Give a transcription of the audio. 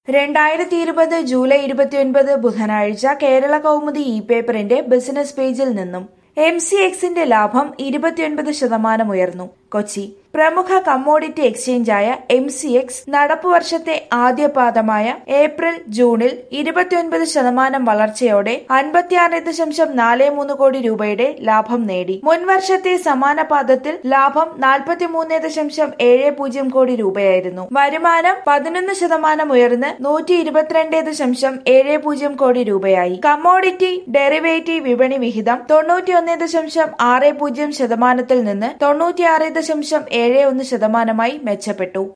രണ്ടായിരത്തി ഇരുപത് ജൂലൈ ഇരുപത്തിയൊൻപത് ബുധനാഴ്ച കേരള കൗമുദി ഇ പേപ്പറിന്റെ ബിസിനസ് പേജിൽ നിന്നും എം സി എക്സിന്റെ ലാഭം ഇരുപത്തിയൊൻപത് ശതമാനം ഉയർന്നു കൊച്ചി പ്രമുഖ കമ്മോഡിറ്റി എക്സ്ചേഞ്ചായ എം സി എക്സ് നടപ്പു വർഷത്തെ ആദ്യ പാദമായ ഏപ്രിൽ ജൂണിൽ ഇരുപത്തിയൊൻപത് ശതമാനം വളർച്ചയോടെ അൻപത്തിയാറ് ദശാംശം നാല് മൂന്ന് കോടി രൂപയുടെ ലാഭം നേടി മുൻവർഷത്തെ സമാന പാദത്തിൽ ലാഭം നാൽപ്പത്തിമൂന്ന് ദശാംശം ഏഴ് പൂജ്യം കോടി രൂപയായിരുന്നു വരുമാനം പതിനൊന്ന് ശതമാനം ഉയർന്ന് നൂറ്റി ഇരുപത്തിരണ്ട് ദശാംശം ഏഴ് പൂജ്യം കോടി രൂപയായി കമ്മോഡിറ്റി ഡെറിവേറ്റീവ് വിപണി വിഹിതം തൊണ്ണൂറ്റിയൊന്ന് ദശാംശം ആറ് പൂജ്യം ശതമാനത്തിൽ നിന്ന് തൊണ്ണൂറ്റിയാറ് ദശാംശം ഏഴ് ഒന്ന് ശതമാനമായി മെച്ചപ്പെട്ടു